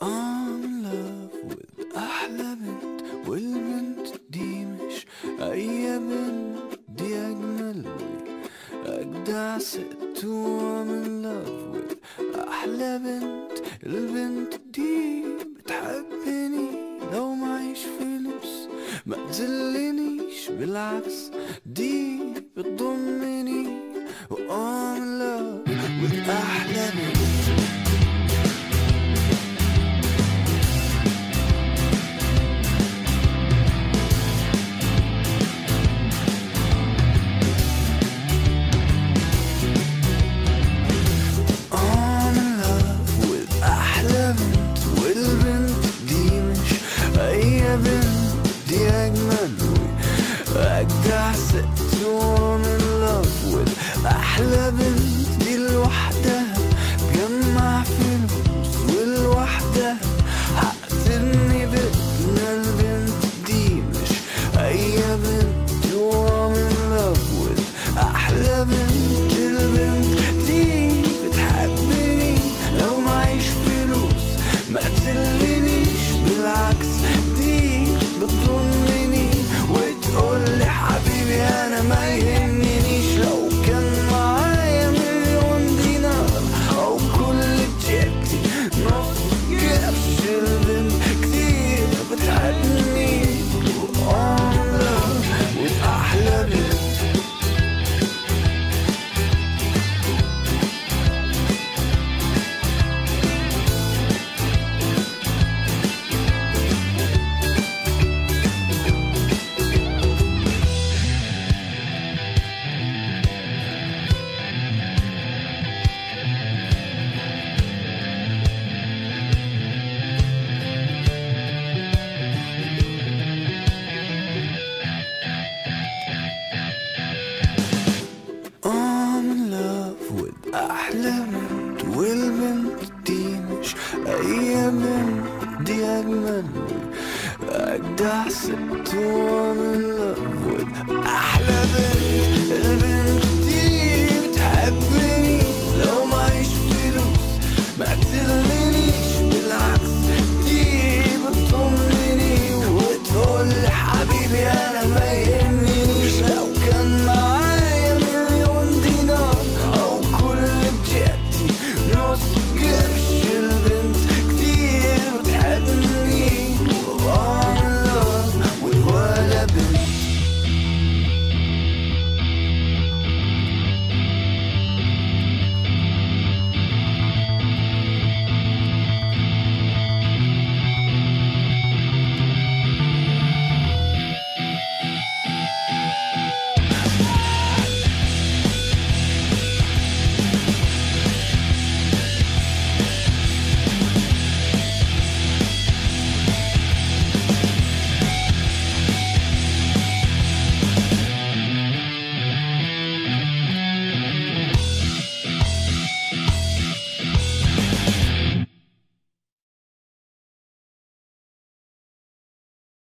I'm in love with أحلى بنت والبنت دي مش أي بنت دي أجمل وأجدع ست و I'm in love with أحلى بنت البنت دي بتحبني لو معيش فلوس ما تذلنيش بالعكس دي بتضمني و I'm in love with أحلى بنت I'm in love with أحلى بنت والبنت دي مش أي بنت دي أجمل وأجدع ست I'm in love with أحلى بنت دي لوحدها تجمع فلوس والوحدها هتبني بيتنا البنت دي مش أي بنت I'm in love with أحلى بنت البنت دي بتحبني لو معيش فلوس ما تذلنيش بالعكس دي بتضمني وتقولي حبيبي انا ما يهمنيش لو كان معايا مليون دينار او كل جيبتي نص قرش البنت كتير بتحبني وأنا وأحلى بنت I'm in love with أحلى بنت والبنت دي مش أي بنت دي أجمل أجدع ست I'm in love with أحلى